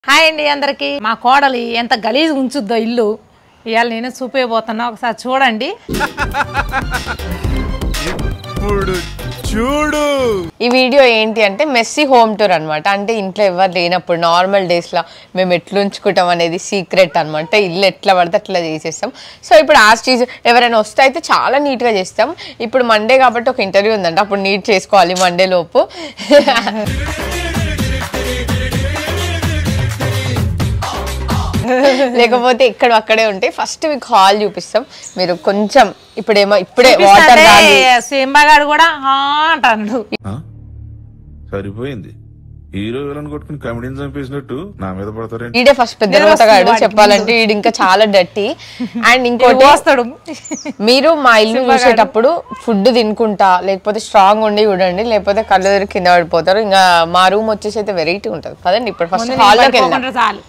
Hi అండి అందరికి మా కోడలి ఎంత గలీజ్ ఉంచుద్దో ఇల్లు ఇవాళ నేను చూపిపోతున్నా ఒకసారి చూడండి ఇప్పుడు చూడు ఈ వీడియో ఏంటి అంటే మెస్సీ హోమ్ టూర్ అన్నమాట అంటే ఇంట్లో ఎవరు లేనప్పుడు నార్మల్ డేస్లో మేము ఎట్లా ఉంచుకుంటాం అనేది సీక్రెట్ అన్నమాట ఇల్లు ఎట్లా పడితే అట్లా చేసేస్తాం సో ఇప్పుడు ఆ స్టేజ్ ఎవరైనా వస్తే అయితే చాలా నీట్గా చేస్తాం ఇప్పుడు మండే కాబట్టి ఒక ఇంటర్వ్యూ ఉందంట అప్పుడు నీట్ చేసుకోవాలి మండే లోపు లేకపోతే ఇక్కడ అక్కడే ఉంటాయి ఫస్ట్ మీకు హాల్ చూపిస్తాం మీరు కొంచెం ఇప్పుడేమో ఇప్పుడే వాటర్ సింబగాడు కూడా "ఆ" అంటాడు ఆ? సరిపోయింది హీరో విలన్ కొట్టుకుని కమెడీని చంపేసినట్టు నా మీద పడతారేంటి ఈడే ఫస్ట్ పెద్ద నేను రోతగాడు వస్తున్నా వాడికి చెప్పాలంటే ఈడు ఇంకా చాలా డట్టి అండ్ ఇంకోటి వస్తాడు మీరు మా ఇల్లు చూసేటప్పుడు ఫుడ్ తినుకుంటా లేకపోతే స్ట్రాంగ్ ఉండి చూడండి లేకపోతే కళ్ళు తిరిగి కింద పడిపోతారు ఇంకా మా రూమ్ వచ్చేసి అయితే వెరైటీ ఉంటుంది పదండి ఇప్పుడు ఫస్ట్ ముందు హాల్లోకి నేను వెళ్దాం పడుకోకుండా చాలు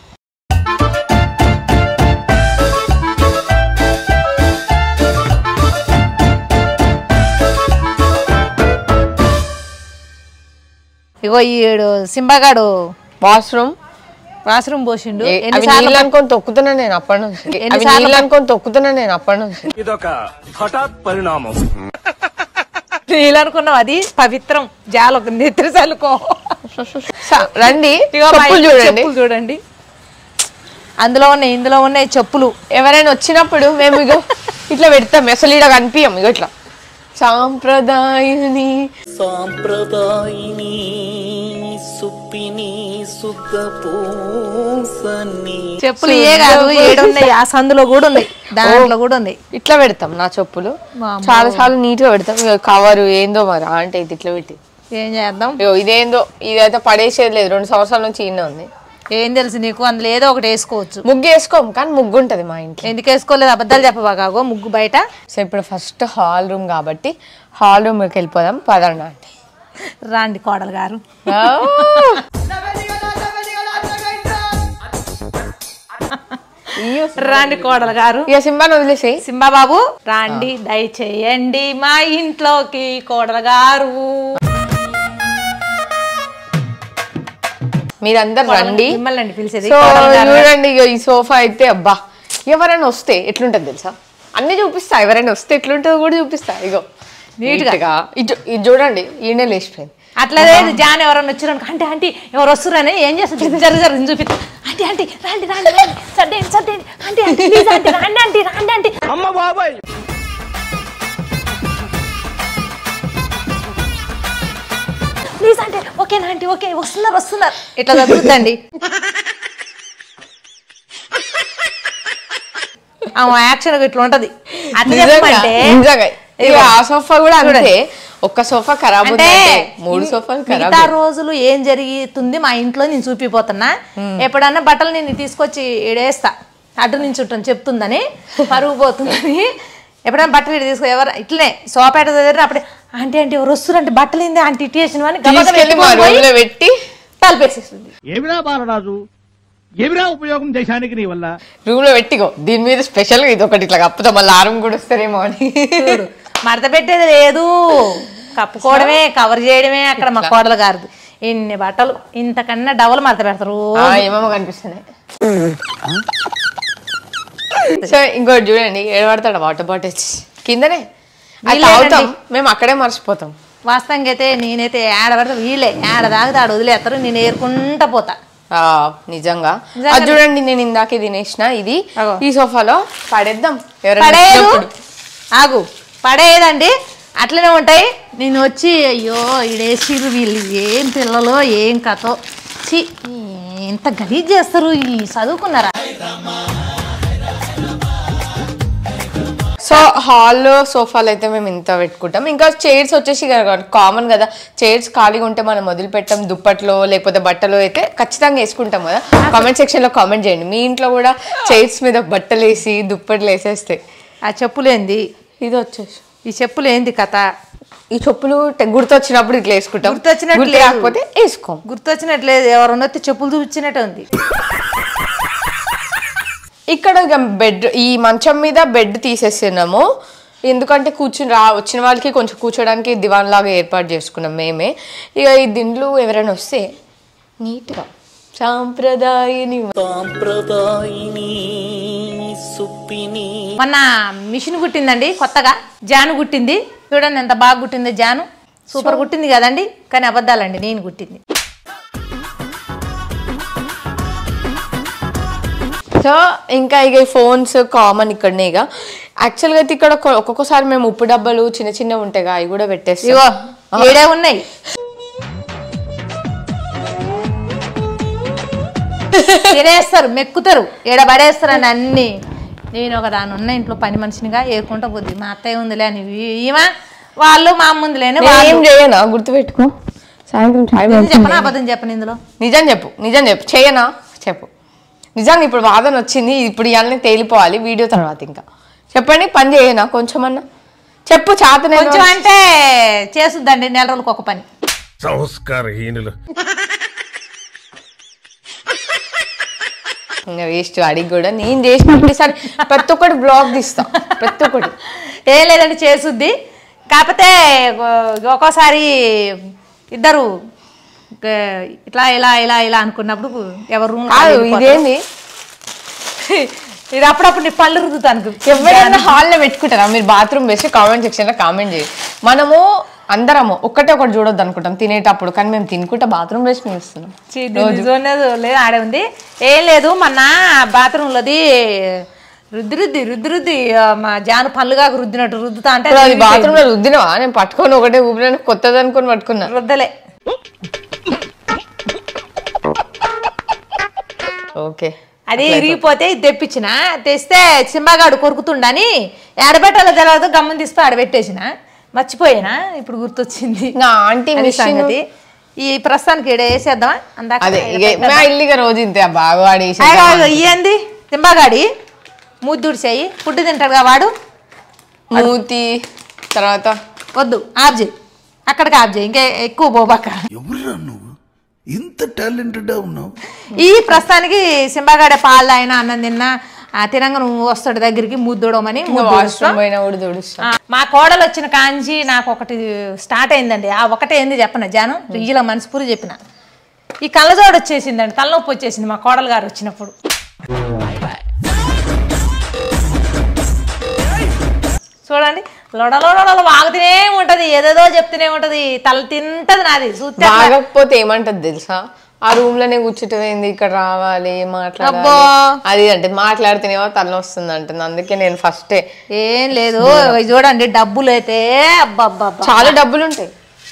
ఇగో ఈడు సింబగాడు వాష్రూమ్ వాష్రూమ్ పోసిండు అవి ఎన్నిసార్లు నీళ్ళు అనుకొని తొక్కుతున్నా నేను అప్పటి నుంచి అవి ఎన్నిసార్లు నీళ్ళు అనుకొని తొక్కుతున్నా నేను అప్పటి నుంచి ఇదొక హఠాత్ పరిణామం నీళ్ళు అనుకున్నావు అది పవిత్రం జాలు ఒక నెత్తిరి చల్లుకో స- రండి ఇగో మా చెప్పులు ఇంట్లో చూడండి చెప్పులు చూడండి అందులో ఉన్నాయి ఇందులో ఉన్నాయి చెప్పులు ఎవరైనా వచ్చినప్పుడు మేము ఇగో ఇట్లా పెడతాం అసలు ఇక్కడ కనిపించం ఇగో ఇట్లా సాంప్రదాయని సాంప్రదాయిని సుప్పిని సుఖ పూసని చెప్పులు ఏ కాదు ఏడున్నాయి ఆ సందులో కూడా ఉన్నాయి దాంట్లో కూడా ఉన్నాయి ఇట్లా పెడతాం నా చెప్పులు వామ్మో. చాలా చాలా నీట్ గా పెడతాం ఇగో కవర్ ఏందో మరి అంటే ఇది ఇట్లా పెట్టి ఏం చేద్దాం ఇగో ఇదేందో ఇదైతే పడేసేది లేదు రెండు సంవత్సరాల నుంచి ఈయన ఉంది ఏం తెలుసు నీకు అందులో ఏదో ఒకటి వేసుకోవచ్చు ముగ్గు వేసుకోం కానీ ముగ్గు ఉంటది మా ఇంట్లో ఎందుకు వేసుకోలేదు అబద్ధాలు చెప్పబాకాగో ముగ్గు బయట సో ఇప్పుడు ఫస్ట్ హాల్ రూమ్ కాబట్టి హాల్ రూమ్ లోకి వెళ్ళిపోదాం పదండి అంటే రాండి కోడలు గారు రాండి కోడలు గారు ఇక సింబాని వదిలేసేయి సింబా బాబు రాండి దయచేయండి మా ఇంట్లోకి కోడలు గారు మీరందరు రండి మిమ్మల్ని అండి పిలిచేది సో కోడలు గారు. చూడండి ఇగో ఈ సోఫా అయితే అబ్బా ఎవరైనా వస్తే ఎట్లుంటది తెలుసా అన్ని చూపిస్తా ఎవరైనా వస్తే ఎట్లుంటుందో కూడా చూపిస్తా ఇగో నీట్గా. నీట్గా ఇది ఇది చూడండి ఈయన లేచిపోయింది అట్లా లేదు జాన్ ఎవరన్నా వచ్చారు అంటే ఆంటీ ఎవరు వస్తురని ఏం చేస్తుంది జర జర చూపిస్తా ఆంటీ ఆంటీ రండి రండి రండి సర్దేండి సర్దేండి ఆంటీ ఆంటీ ప్లీజ్ ఆంటీ రండి ఆంటీ రండి ఆంటీ అమ్మ బాబాయ్ ప్లీజ్ అంటే ఓకేనా ఆంటీ ఓకే వస్తున్నారు వస్తున్నారు ఇట్లా చదువుతండి ఆ యాక్షన్ ఇట్లా ఉంటది అట్లా నిజంగా చెప్పమంటే నిజంగా ఇక ఇగో. ఆ సోఫా కూడా అంతే ఒక్క సోఫా ఖరాబ్ అంటే ఉంది మూడు సోఫాలు ఖరాబ్ మిగతా రోజులు ఏం జరుగుతుంది మా ఇంట్లో నేను చూపిపోతున్నా ఎప్పుడన్నా బట్టలు నేను తీసుకొచ్చి ఇడేస్తా అటు నుంచి ఉంటాను చెప్తుందని పరుగు పోతుందని ఎప్పుడైనా బట్టలు ఇటు తీసుకు ఎవరు ఇట్లనే సోపేట దగ్గర అప్పుడే ఆంటీ ఆంటీ ఎవరు వస్తురంటే బట్టలు ఏంది ఆంటీ ఇటు వేసిన అని గబగబా తీసుకెళ్ళి మా ఎత్తుకొని రూమ్ పోయి లో పెట్టి తలుపేసేస్తుంది ఏమిరా బాలరాజు ఏమిరా ఉపయోగం దేశానికి నీ వల్ల రూమ్ లో పెట్టిగో దీని మీద స్పెషల్ గా ఇది ఒకటి ఇట్లా కప్పుతాం మళ్ళీ ఆరం కూడా వస్తారేమో అని చూడు మడత పెట్టేది లేదు కప్పుకోవడమే కవర్ చేయడమే అక్కడ మా కోడలు గారిది ఇన్ని బట్టలు ఇంతకన్నా డబల్ మడత పెడతారు ఆ, ఏమేమో కనిపిస్తున్నాయి సో ఇంకోటి చూడండి ఏడబడతాడు వాటర్ బాటిల్స్ కిందనే అది వీళ్ళేనండి. తాగుతాం మేము అక్కడే మర్చిపోతాం వాస్తవంగా అయితే నేనైతే ఏడ పడితే వీళ్ళే ఏడ తాగితే ఆడ వదిలేస్తారు నేను ఏరుకుంటా పోతా ఆ, నిజంగా నిజంగానే. అది చూడండి నేను ఇందాకే తినేసిన ఇది అగో. ఈ సోఫాలో పడేద్దాం ఎవరైనా పడేయదు వచ్చినప్పుడు. ఆగు పడేయదండి అట్లనే ఉంటాయి నేను వచ్చి అయ్యో ఈడేసిరు వీళ్ళు ఏం పిల్లలో ఏం కథో చి ఎంత గలీజ్ చేస్తారు ఈ చదువుకున్నారా సో హాల్లో సోఫాలు అయితే మేము ఇంత పెట్టుకుంటాం ఇంకా చైర్స్ వచ్చేసి కామన్ కదా చైర్స్ ఖాళీగా ఉంటే మనం వదిలిపెట్టాం దుప్పట్లో లేకపోతే బట్టలు అయితే ఖచ్చితంగా వేసుకుంటాం కదా కామెంట్ సెక్షన్ లో కామెంట్ చేయండి మీ ఇంట్లో కూడా చైర్స్ మీద బట్టలు వేసి దుప్పట్లు వేసేస్తాయి ఆ చెప్పులేంది ఇది వచ్చేసి ఈ చెప్పులేంది కథ ఈ చెప్పులు టె- గుర్తొచ్చినప్పుడు ఇట్లా వేసుకుంటాం గుర్తొచ్చినట్టు గుర్తు లేదు. రాకపోతే వేసుకోం గుర్తొచ్చినట్లేదు ఎవరన్నా వస్తే చెప్పులు చూపించినట్టే ఉంది ఇక్కడ ఇక బెడ్ ఈ మంచం మీద బెడ్ తీసేస్తున్నాము ఎందుకంటే కూర్చుని రా వచ్చిన వాళ్ళకి కొంచెం కూర్చోడానికి దివాన్ లాగా ఏర్పాటు చేసుకున్నాం మేమే ఇక ఈ దిండ్లు ఎవరైనా వస్తే నీట్గా సాంప్రదాయని సాంప్రదాయిని సుప్పిని మొన్న మిషన్ కుట్టిందండి కొత్తగా జాను కుట్టింది చూడండి ఎంత బాగా కుట్టిందో జాను సూపర్ కుట్టింది కదండి కానీ అబద్ధాలండి నేను కుట్టింది సో ఇంకా ఇక ఫోన్స్ కామన్ ఇక్కడనే ఇక యాక్చువల్గా అయితే ఇక్కడ ఒక్కొ- ఒక్కొక్కసారి మేము ఉప్పు డబ్బాలు చిన్న చిన్నవి ఉంటాయి కదా, అవి కూడా పెట్టేస్తాం ఇగో ఏడే ఉన్నాయి తినేస్తారు మెక్కుతారు ఏడ పడేస్తారు అని అన్ని నేను ఒక దాని ఉన్న ఇంట్లో పని మనిషినిగా ఏరుకుంటా పోద్ది మా అత్తయ్య ఉందిలే అని ఈమె వాళ్ళు మా అమ్మ ఉందిలేని నేను ఏం చేయనా గుర్తుపెట్టుకో సాయంత్రం చాయ్ నిజం పెడుతుంది. చెప్పనా అబద్ధం చెప్పను ఇందులో నిజం చెప్పు నిజం చెప్పు చేయనా చెప్పు నిజంగా ఇప్పుడు వాదన వచ్చింది ఇప్పుడు ఇవన్నీ తేలిపోవాలి వీడియో తర్వాత ఇంకా చెప్పండి పని చేయనా కొంచెమన్నా చెప్పు చేతనే కొంచెం అంటే చేసుద్దండి నెల రోజులకు ఒక పని సంస్కారహీనులు ఇంకా వేస్ట్ అడిగి కూడా నేను చేసినప్పుడు ఈసారి ప్రతి ఒక్కటి బ్లాగ్ తీస్తా ప్రతి ఒక్కటి ఏం లేదండి చేసుద్ది కాకపోతే ఒ- ఒక్కోసారి ఇద్దరు గ- ఇట్లా ఇలా ఇలా ఇలా అనుకున్నప్పుడు ఎవరు room లో కాదు వాళ్ళు వెళ్ళిపోతారు. ఇదేంది ఇది అప్పుడప్పుడు నీ పళ్ళు రుద్దుతాను ఎవరైనా హాల్లో పెట్టుకుంటారా మీరు బాత్రూమ్ వేసి కామెంట్ సెక్షన్ లో కామెంట్ చేయండి మనము అందరము ఒక్కటే ఒకటి చూడొద్దు అనుకుంటాం తినేటప్పుడు కానీ మేము తినుకుంటా బాత్రూమ్ వేసి చూస్తున్నాం లేదు ఆడే ఉంది ఏం లేదు మొన్న బాత్రూంలోది రుద్ది రుద్ది రుద్ది రుద్ది ఆ, మా జాను పళ్ళుగా రుద్దినట్టు రుద్దుతా అంటే ఇప్పుడు అది అది బాత్రూమ్ లో రుద్దినవా నేను పట్టుకొని ఒకటే ఊపిరి కొత్తది అనుకొని పట్టుకున్నా రుద్దలే ఓకే అది ఇరిగిపోతే ఇది తెప్పించిన తెస్తే సింబాగాడు కొరుకుతుండని ఎడబెట్టాలో తెలియదు గమ్మని తీస్తూ ఆడబెట్టేసిన మర్చిపోయినా ఇప్పుడు గుర్తొచ్చింది నా ఆంటీ అది మిషన్ సంగతి ఈ ప్రస్తుతానికి ఈడ వేసేద్దామా అందాక అదే ఈడ ఇక పెట్టేద్దాం. మా ఇల్లుగా రోజు ఇంతే బాగా వాడేసి అయ్యో, అయ్యో, ఇయ్యంది సింబాగాడి ముద్దుడిసేయి ఫుడ్ తింటాడుగా వాడు మూతి తర్వాత వద్దు ఆఫ్ చేయి అక్కడికి ఆఫ్ చేయి ఇంకా ఎక్కువ పోబాక ఎవరురా నువ్వు ఇంత టాలెంటెడ్ ఉన్నావు ఈ ప్రస్తుతానికి సింబాగాడే పాలు అయినా అన్నం తిన్నా ఆ తినంగా నువ్వు వస్తాడు దగ్గరికి ముద్దోడమని వాష్రూమ్ పోయినా కూడా తుడుస్తా మా కోడలు వచ్చిన కాంచి నాకు ఒకటి స్టార్ట్ అయిందండి ఆ ఒకటే ఏంది చెప్పన జాను రియ్యలో మనస్ఫూరి చెప్పిన ఈ కళ్ళజోడు వచ్చేసిందండి తలనొప్పి వచ్చేసింది మా కోడలు గారు వచ్చినప్పుడు చూడండి లొడలోడలో వాగుతూనే ఉంటది ఏదేదో చెప్తూనే ఉంటది తల తింటది నాది చూస్తే అట్లా. బాగకపోతే ఏమంటది తెలుసా ఆ రూమ్ లోనే కూర్చుంటుంది ఇక్కడ రావాలి మాట్లాడాలి అబ్బో. అది అంటే మాట్లాడితేనేమో తల వస్తుంది అంటుంది అందుకే నేను ఫస్టే ఏం లేదు ఇవి చూడండి డబ్బులు అయితే అబ్బబ్బబ్బా చాలా డబ్బులు ఉంటాయి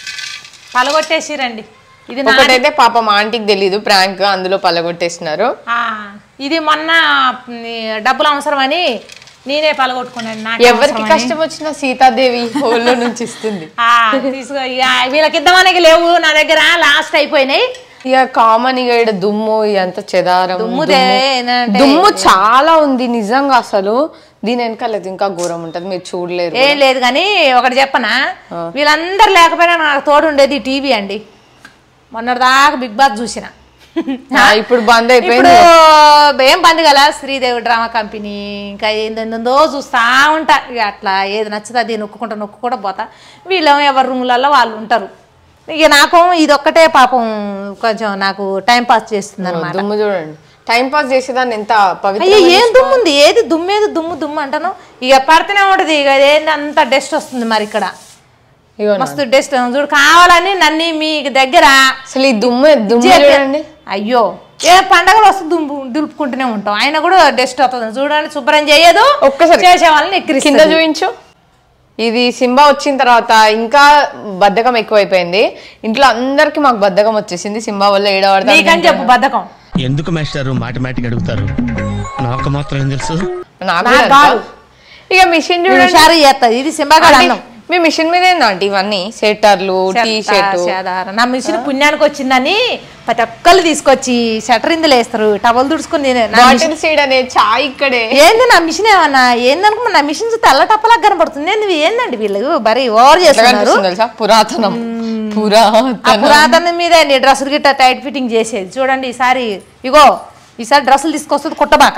పలగొట్టేసిరండి ఇది నా ఒకటైతే పాప మా ఆంటీకి తెలీదు ప్రాంక్ అందులో పలగొట్టేసినారు ఆ, ఇది మొన్న మ్, డబ్బులు అవసరమని నేనే పలగొట్టుకున్నాను నాకు ఎవరికి అవసరమని. కష్టం వచ్చినా సీతాదేవి హోల్లో నుంచి ఇస్తుంది ఆ, తీసుకో ఇక వీళ్ళకి ఇద్దామనికి లేవు నా దగ్గర లాస్ట్ అయిపోయినాయి ఇక కామన్ ఇక ఈడ దుమ్ము ఇదంతా చెదారం దుమ్ముదే దుమ్ము. ఏంటంటే- దుమ్ము చాలా ఉంది నిజంగా అసలు దీని వెనకాల ఇది ఇంకా ఘోరం ఉంటది మీరు చూడలేరు ఏం లేదు కానీ ఒకటి చెప్పనా వీళ్ళందరూ లేకపోయినా నాకు తోడు ఉండేది టీవీ అండి మొన్నటిదాకా బిగ్ బాస్ చూసిన ఆ, ఇప్పుడు బంద్ ఇప్పుడు అయిపోయింది ఏం బంద్ కదా శ్రీదేవి డ్రామా కంపెనీ ఇంకా ఏందో చూస్తా ఉంటా ఇక అట్లా ఏది నచ్చుతుంది అది నొక్కుంటా నొక్కు కూడా పోతా వీళ్ళు ఎవరి రూములలో వాళ్ళు ఉంటారు ఇక నాకు ఇది ఒక్కటే పాపం కొంచెం నాకు టైం పాస్ చేస్తుంది అనమాట దుమ్ము చూడండి టైం పాస్ చేసేదాన్ని ఎంత పవిత్ర అయ్యో ఏం దుమ్ము ఉంది ఏది దుమ్మేది దుమ్ము దుమ్ము అంటాను ఇక పడితేనే ఉంటది ఇక ఏంది అంత డస్ట్ వస్తుంది మరి ఇక్కడ ఇగో నా- మస్తు డస్ట్ చూడు కావాలని నన్ను మీ దగ్గర అసలు ఈ దుమ్ము దుమ్ము చెప్పే- చూడండి అయ్యో ఏ పండగలు వస్తే దుంపు దులుపుకుంటూనే ఉంటాం ఆయన కూడా డస్ట్ వస్తుంది చూడండి శుభ్రం చేయదు ఒక్కసారి చేసే వాళ్ళని కింద ఎక్కిరిస్తుంది చూపించు ఇది సింబా వచ్చిన తర్వాత ఇంకా బద్ధకం ఎక్కువైపోయింది ఇంట్లో అందరికి మాకు బద్ధకం వచ్చేసింది సింబా వల్ల ఏడవడతా నీకని చెప్పు బద్ధకం ఎందుకు మాస్టారు మాటిమాటికి అడుగుతారు నాకు మాత్రం ఏం తెలుసు నాకు నాకు కూడా కాదు. అంతా. ఇక మిషన్ ఇది చూడండి హుషారు చేస్తుంది ఇది సింబాగాడు ఆంటీ, అన్నం మీ మిషన్ మీద ఏందంటే ఇవన్నీ సెటర్లు టీ షర్ట్ చెత్త, నా మిషన్ పుణ్యానికి వచ్చిందని ప్రతి ఒక్కళ్ళు తీసుకొచ్చి షటర్ ఇందులో వేస్తారు టవల్ దుడుచుకుని తినే- నా మిషన్- బాటిల్ సీడ్ అనే చాయ్ ఇక్కడే ఏంది నా మిషన్ ఏమన్నా ఏందనుకో నా మిషన్ చూస్తే తెల్ల టప్పలా కనబడుతుంది ఏంది ఏందండి వీళ్ళు బరీ ఓవర్ ఎట్లా చేస్తున్నారు కనిపిస్తుంది తెలుసా పురాతనం ఆ పురాతనం పురాతనం మీద నీ డ్రెస్సులు గిట్ట టైట్ ఫిట్టింగ్ చేసేది చూడండి ఈసారి ఇగో ఈసారి డ్రెస్సులు తీసుకొస్తుంది కుట్టబాక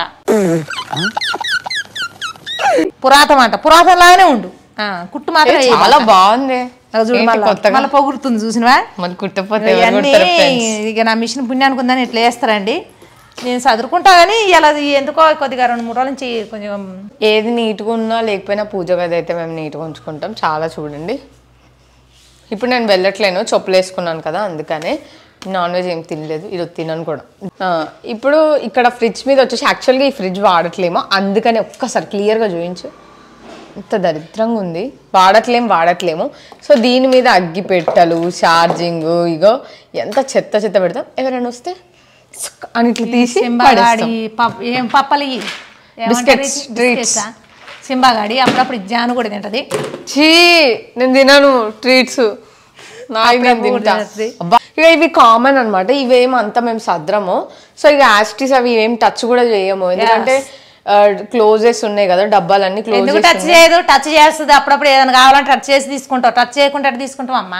పురాతనం అంట పురాతన లాగానే ఉండు ఆ, కుట్టు మాత్రం ఏ, వేయబాక. చాలా బాగుంది అగో చూడు ఏంటి మళ్ళా కొత్తగా? మళ్ళీ పొగురుతుంది చూసినవా మరి కుట్టపోతే ఎవరు ఇవన్నీ కుడతారు friends? ఇక నా మిషన్ పుణ్యానికి ఉందని ఇట్లా వేస్తారండి నేను చదువుకుంటా కానీ ఇలా ఎందుకో కొద్దిగా రెండు మూడు రోజుల నుంచి కొంచెం ఏది నీట్గా ఉన్నా లేకపోయినా పూజ గది అయితే మేము నీట్గా ఉంచుకుంటాం చాలా చూడండి ఇప్పుడు నేను వెళ్ళట్లేను చెప్పులు వేసుకున్నాను కదా అందుకనే నాన్ వెజ్ ఏం తినలేదు ఇది తినను కూడా ఆ, ఇప్పుడు ఇక్కడ ఫ్రిడ్జ్ మీద వచ్చేసి యాక్చువల్గా ఈ ఫ్రిడ్జ్ వాడట్లేమో అందుకని ఒక్కసారి క్లియర్గా చూపించు ఇంత దరిద్రంగా ఉంది వాడట్లేం వాడట్లేము సో దీని మీద అగ్గి పెట్టలు ఛార్జింగ్ ఇగో ఎంత చెత్త చెత్త పెడతాం ఎవరైనా వస్తే సుక్ అని ఇట్లా తీసి సింబాగాడి పడేస్తాం. పప్ ఏం పప్పలు ఇవి? ఏమంటారు Biscuits, ఇది? treats. Biscuits ఆ? సింబాగాడి అప్పుడప్పుడు జాను కూడా తింటది ఛీ నేను తినను ట్రీట్స్ నాకు నేను అప్పుడప్పుడు తింటా తినద్ది. అబ్బా, ఇక ఇవి కామన్ అనమాట ఇవేం అంతా మేము సద్రము సో ఇక యాస్టీస్ అవి ఏం టచ్ కూడా చేయము ఎందుకంటే క్లోజెస్ ఉన్నాయి కదా డబ్బాలన్నీ ఎందుకు క్లోజెస్ టచ్ చేయదు టచ్ చేస్తుంది అప్పుడప్పుడు ఏదైనా కావాలంటే టచ్ చేసి తీసుకుంటావు టచ్ చేయకుండా ఎట్ట తీసుకుంటావు అమ్మా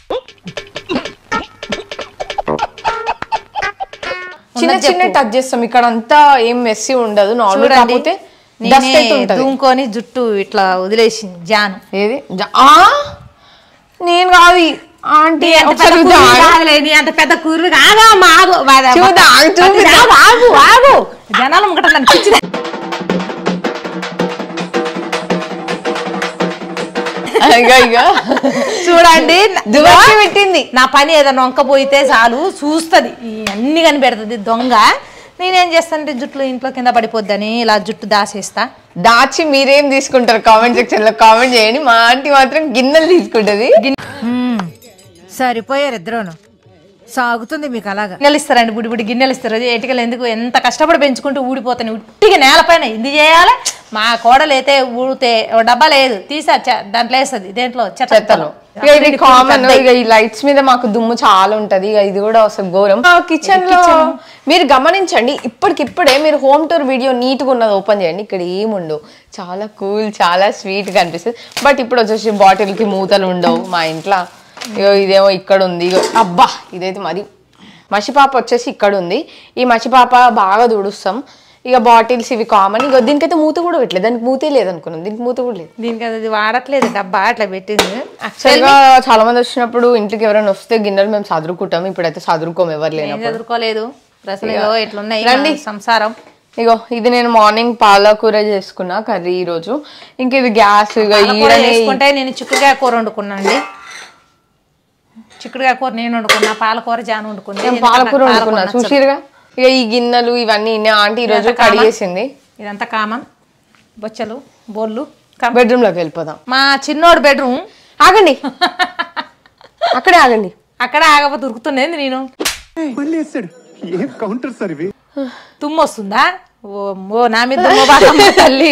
చిన్న ఉన్నది చిన్న చెప్పు. టచ్ చేస్తాం ఇక్కడ అంతా ఏం మెస్సీ ఉండదు నార్మల్ చూడండి కాకపోతే డస్ట్ నేనే అయితే ఉంటది దుంకొని జుట్టు ఇట్లా వదిలేసింది జాను ఏది జా- ఆ నేను కాదు ఈ ఆంటీ నీ అంత ఒకసారి పెద్ద చూద్దాం. కుర్రు కాదులే, నీ అంత పెద్ద కుర్రు కాదా అమ్మా, ఆగు. వాద- చూద్దాం, ఆగు, చూపిద్దాం. ఆగు, ఆగు, ఆగు. జనాలు ముగట నన్ను పిచ్చిదే. ఇగో ఇగో చూడండి దువ్వెన పెట్టింది నా పని ఏదైనా వంకపోయితే చాలు చూస్తుంది అన్ని కనిపెడుతుంది దొంగ నేనేం చేస్తానంటే జుట్లు ఇంట్లో కింద పడిపోద్దని ఇలా జుట్టు దాసేస్తా దాచి మీరేం తీసుకుంటారు కామెంట్ సెక్షన్ లో కామెంట్ చేయండి మా ఆంటీ మాత్రం గిన్నెలు తీసుకుంటది సరిపోయారు ఇద్దరును సాగుతుంది మీకు అలాగా గిన్నెలు ఇస్తారండి బుడి బుడి గిన్నెలు ఇస్తారు అది ఏటికలు ఎందుకు ఎంత కష్టపడి పెంచుకుంటూ ఊడిపోతాయి ఉట్టిగా నేలపైన ఇది చేయాలి మా కోడలు అయితే ఊడితే ఓ డబ్బా లేదు తీసా చె- దాంట్లో వేస్తుంది దేంట్లో చెత్తలో ఇక ఇది కామన్ ఇక ఈ లైట్స్ మీద మాకు దుమ్ము చాలా ఉంటది ఇక ఇది కూడా అసలు ఘోరం కిచెన్ లో మీరు గమనించండి ఇప్పటికిప్పుడే మీరు హోమ్ టూర్ వీడియో నీట్ గా ఉన్నది ఓపెన్ చేయండి ఇక్కడ ఏముండవు చాలా కూల్ చాలా స్వీట్ గా అనిపిస్తుంది బట్ ఇప్పుడు వచ్చేసి బాటిల్ కి మూతలు ఉండవు మా ఇంట్లో ఇగో ఇదేమో ఇక్కడ ఉంది ఇగో అబ్బా ఇదైతే మరి మసిపాప వచ్చేసి ఇక్కడ ఉంది ఈ మసిపాప బాగా దుడుస్తాం ఇక బాటిల్స్ ఇవి కామన్ ఇక దీనికైతే మూత కూడా పెట్టలేదు దానికి మూతే లేదనుకున్నాం దీనికి మూత కూడా లేదు దీనికి అది వాడట్లేదు డబ్బా అట్లా పెట్టింది యాక్చువల్గా చాలా మంది వచ్చినప్పుడు ఇంటికి ఎవరైనా వస్తే గిన్నెలు మేము చదురుకుంటాం ఇప్పుడైతే చదురుకోము ఎవరు ఏం లేనప్పుడు చదువుకోలేదు అసలు ఇగో ఇట్లున్నాయి రండి. మా సంసారం ఇగో ఇది నేను మార్నింగ్ పాలకూర చేసుకున్నా కర్రీ ఈ రోజు ఇంక ఇది గ్యాస్ ఇక పాలకూర ఈడనే చేసుకుంటే నేను చిక్కుడుకాయ కూర వండుకున్నానండి చిక్కుడుకాయ కూర నేను వండుకున్నా పాలకూర జాను వండుకుంది నేను ఎందుకంటే పాలకూర నాకు వండుకున్నా నచ్చదు. చూసిరుగా ఇక ఈ గిన్నెలు ఇవన్నీ ఇన్ని ఆంటీ ఈ రోజు ఇదంతా కామన్. కడిగేసింది ఇదంతా కామన్ బొచ్చలు బోళ్ళు కామన్. బెడ్రూమ్ లోకి వెళ్ళిపోదాం మా చిన్నోడు బెడ్రూమ్ ఆగండి అక్కడే ఆగండి అక్కడ ఆగబో దొరుకుతున్నది నేను మళ్ళీ వేస్తాడు ఏం కౌంటర్ సార్ ఇవి తుమ్ము వస్తుందా ఓ ఓ నా మీద దుమ్ము బాగమ్మ తల్లి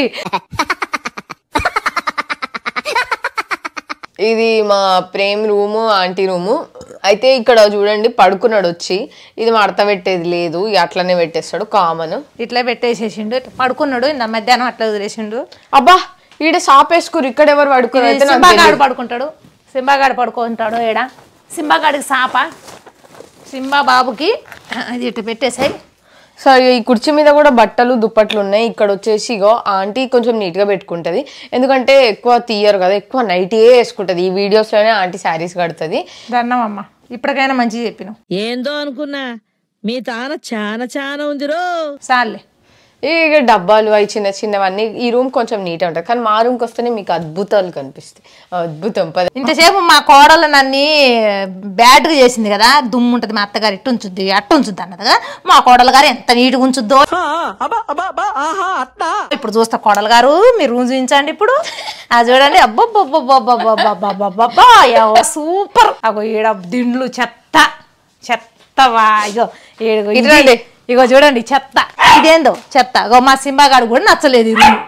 ఇది మా ప్రేమ్ రూము ఆంటీ రూము అయితే ఇక్కడ చూడండి పడుకున్నాడు వచ్చి ఇది మడత పెట్టేది లేదు ఇక అట్లనే పెట్టేస్తాడు కామన్ ఇట్లా పెట్టేసేసిండు ఇట్లా పడుకున్నాడు ఇంత మధ్యాహ్నం అట్లా వదిలేసిండు అబ్బా ఈడ సాపేసుకురు ఇక్కడ ఎవరు పడుకున్నారు అయితే నాకు సింబాగాడు తెలీదు. పడుకుంటాడు సింబాగాడు పడుకుంటాడు ఏడ సింబాగాడికి సాప సింబా బాబుకి అది ఇట్లా పెట్టేసాయి సరే ఈ కుర్చీ మీద కూడా బట్టలు దుప్పట్లు ఉన్నాయి ఇక్కడ వచ్చేసి ఇగో ఆంటీ కొంచెం నీట్ గా పెట్టుకుంటది ఎందుకంటే ఎక్కువ తీయరు కదా ఎక్కువ నైటీయే వేసుకుంటది ఈ వీడియోస్ లోనే ఆంటీ శారీస్ కడుతుంది దండమమ్మ ఇప్పటికైనా మంచిగా చెప్పినావు ఏందో అనుకున్నా మీ తాన చాలా చాలా ఉందిరో చాలే ఇక డబ్బాలు అవి చిన్న చిన్నవన్నీ ఈ రూమ్ కొంచెం నీట్ ఉంటుంది కానీ మా రూమ్కి వస్తేనే మీకు అద్భుతాలు కనిపిస్తాయి అద్భుతం పద ఇంతసేపు మా కోడలు నన్ను బ్యాడ్గా చేసింది కదా దుమ్ము ఉంటుంది మా అత్తగారు ఇట్టు ఉంచుద్ది అట్టు ఉంచుద్ది అన్నది కదా మా కోడలు గారు ఎంత నీట్గా ఉంచుద్దో ఇప్పుడు చూస్తా కోడలు గారు మీరు రూమ్ చూపించండి ఇప్పుడు అది చూడండి అబ్బబ్బబ్బబ్బబ్బబ్బబ్బబ్బబ్బబ్బా సూపర్ అగో ఈడ దిండ్లు చెత్త చెత్తవా ఇగో ఈడ ఇటు రండి. ఇగో చూడండి చెత్త ఇదేందో చెత్త ఇగో మా సింబాగాడు కూడా నచ్చలేదు ఈ రూమ్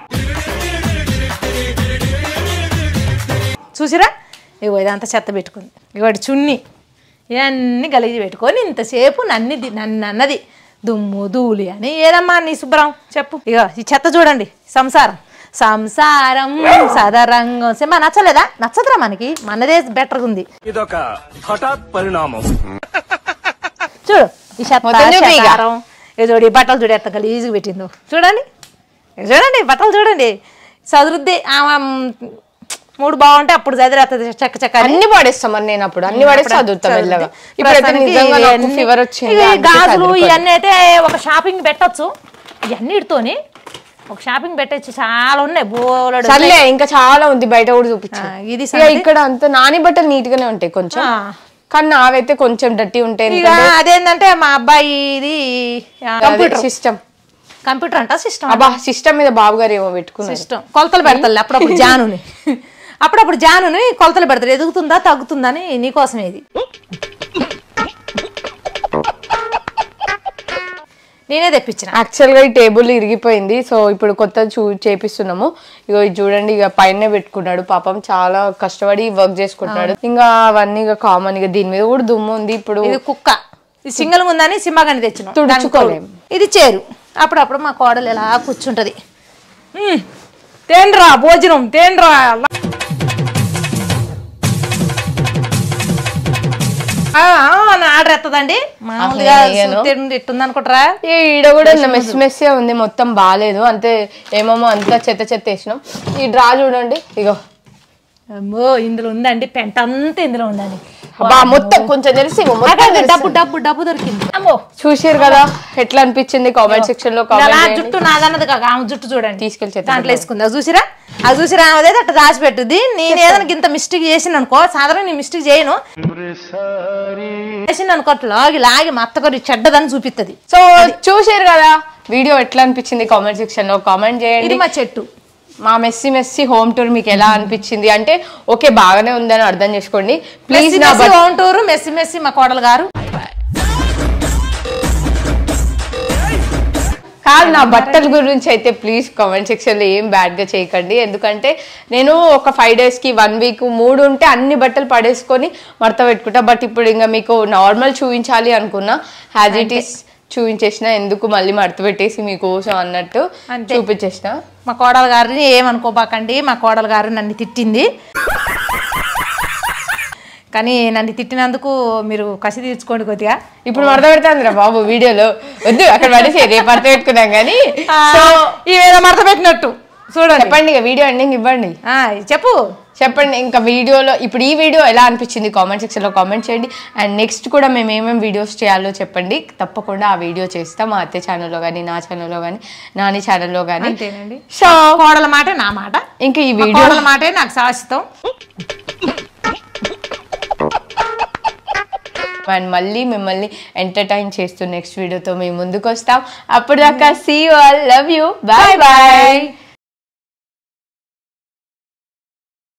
చూసిరా ఇగో ఇదంతా చెత్త పెట్టుకుంది ఇగోటి చున్ని ఇవన్నీ గలీజి పెట్టుకొని ఇంతసేపు నన్ని ది- నన్ను అన్నది దుమ్ము ధూళి అని ఏదమ్మా నీ శుభ్రం చెప్పు ఇగో ఈ చెత్త చూడండి సంసారం సంసారం సదరంగం సినిమా నచ్చలేదా నచ్చదురా మనకి మనదే బెటర్గా ఉంది ఇదొక హఠాత్ పరిణామం చూడు ఈ చెత్త మొత్తం చూపి ఇక. చెదారం. ఇగో చూడు ఈ బట్టలు చూడు ఎంత గలీజుగా పెట్టిందో చూడండి ఇగో చూడండి బట్టలు చూడండి చదురుద్ది ఆమె మూడు బాగుంటే అప్పుడు చదివేస్తుంది చక్క చక్క అని. అన్ని పడేస్తాం మరి నేను అప్పుడు అన్ని పడేసి చదువుతాం మెల్లగా ఇప్పుడైతే ప్రస్తుతానికి నిజంగా నాకు ఇవన్నీ- ఫీవర్ వచ్చింది ఇవి అందుకే గాజులు చదువుకోలేదు. ఇవన్నీ అయితే ఒక షాపింగ్ పెట్టొచ్చు ఇవన్నిటితోని ఒక షాపింగ్ పెట్టచ్చు చాలా ఉన్నాయి బోలెడు సర్లే ఇంకా చాలా ఉంది బయట కూడా చూపించు ఆ, ఇది ఇక సంగతి. ఇక్కడ అంత నాని బట్టలు నీట్ గానే ఉంటాయి కొంచెం ఆ. కానీ నావైతే కొంచెం డట్టి ఉంటాయి ఇక అదేంటంటే మా అబ్బాయి ఇది కంప్యూటర్ సిస్టమ్ కంప్యూటర్ అంట సిస్టమ్ అబ్బా సిస్టమ్ మీద బాబు గారు ఏమో పెట్టుకున్నారు సిస్టమ్ కొలతలు పెడతాను అప్పుడప్పుడు జానుని అప్పుడప్పుడు జానుని కొలతలు పెడతారు ఎదుగుతుందా తగ్గుతుందా అని నీకోసం ఇది నేనే తెప్పించిన యాక్చువల్ గా ఈ టేబుల్ ఇరిగిపోయింది సో ఇప్పుడు కొత్త చూ చేపిస్తున్నాము ఇగో ఇది చూడండి ఇక పైన పెట్టుకున్నాడు పాపం చాలా కష్టపడి వర్క్ చేసుకుంటున్నాడు ఇంకా అవన్నీ ఇక కామన్ ఇక దీని మీద కూడా దుమ్ము ఉంది ఇప్పుడు ఇది కుక్క ఇది సింగల్ ఉందని సింహగాని తెచ్చిన తుడుచుకోలేం. ఇది చేరు అప్పుడప్పుడు మా కోడలు ఇలా కూర్చుంటది "ఉమ్, తేండ్రా భోజనం తేండ్రా ఆ, ఆ, నా ఆర్డర్ ఎత్తదండి మామూలుగా అసలు నేను తిండి ఇట్టుంది అనుకుంటారా ఈ ఈడ కూడా మెస్ మెస్సే ఉంది మొత్తం బాగాలేదు అంతే ఏమేమో అంతా చెత్త చెత్త వేసినాం ఈ డ్రా చూడండి ఇగో అమ్మో ఇందులో ఉందండి పెంట అంతా ఇందులో ఉందండి అబ్బా మొత్తం కొంచెం తెలిసి ఇగో మొత్తం నాకంటే తెలుసు. డబ్బు డబ్బు డబ్బు దొరికింది అమ్మో చూసారు కదా ఎట్లా అనిపించింది కామెంట్ సెక్షన్ లో ఇలా కామెంట్ జుట్టు నాదన్నది కాక ఆమె జుట్టు చూడండి తీసుకెళ్ళి చేతిలో దాంట్లో వేసుకుంది అది చూసిరా అది చూసిరా ఆమె అట్లా దాచిపెట్టుద్ది నేను ఏదైనా ఇంత మిస్టేక్ చేసిన అనుకో సాధారణ నేను మిస్టేక్ చేయను చేసిన అనుకో అట్లా లాగి లాగి మా అత్తగారి చెడ్డదని చూపిస్తుంది సో చూసారు కదా వీడియో ఎట్లా అనిపించింది కామెంట్ సెక్షన్ లో కామెంట్ ఇది చేయండి మా చెట్టు మా మెస్సీ మెస్సీ హోమ్ టూర్ మీకు ఎలా అనిపించింది అంటే ఓకే బాగానే ఉందని అర్థం చేసుకోండి ప్లీజ్ మెస్సి నా messy but- home tour messy messy మా కోడలు గారు కాదు నా బట్టల గురించి అయితే ప్లీజ్ కామెంట్ సెక్షన్ లో ఏం బ్యాడ్ గా చేయకండి ఎందుకంటే నేను ఒక ఫైవ్ డేస్ కి వన్ వీక్ మూడు ఉంటే అన్ని బట్టలు పడేసుకొని మడత పెట్టుకుంటా బట్ ఇప్పుడు ఇంకా మీకు నార్మల్ చూపించాలి అనుకున్నా హ్యాజ్ ఇట్ ఈస్ చూపించేసిన ఎందుకు మళ్ళీ మడత పెట్టేసి మీకోసం అన్నట్టు అంతే. చూపించేసిన మా కోడలు గారిని ఏమనుకోబాకండి మా కోడలు గారు నన్ను తిట్టింది కానీ నన్ను తిట్టినందుకు మీరు కసి తీర్చుకోండి కొద్దిగా ఇప్పుడు మడత పెడతాందిరా బాబు వీడియోలో వద్దు అక్కడ పడేసి రేపు మడత పెట్టుకున్నాం కానీ సో ఈ మీద మడత పెట్టినట్టు చూడండి చెప్పండి ఇక వీడియో ఎండింగ్ ఇవ్వండి ఆ, చెప్పు చెప్పండి ఇంకా వీడియోలో ఇప్పుడు ఈ వీడియో ఎలా అనిపించింది కామెంట్ సెక్షన్లో కామెంట్ చేయండి అండ్ నెక్స్ట్ కూడా మేము ఏమేమి వీడియోస్ చేయాలో చెప్పండి తప్పకుండా ఆ వీడియో చేస్తాం మా అత్తే ఛానల్లో కానీ నా ఛానల్లో కానీ నాని ఛానల్లో కానీ అంతేనండి సో కోడల మాటే నా మాట ఇంకా ఈ మా వీడియో కోడల మాటే నాకు శాశ్వతం అండ్ మళ్ళీ మిమ్మల్ని ఎంటర్టైన్ చేస్తూ నెక్స్ట్ వీడియోతో మేము ముందుకు వస్తాం అప్పుడు దాకా see all love you bye bye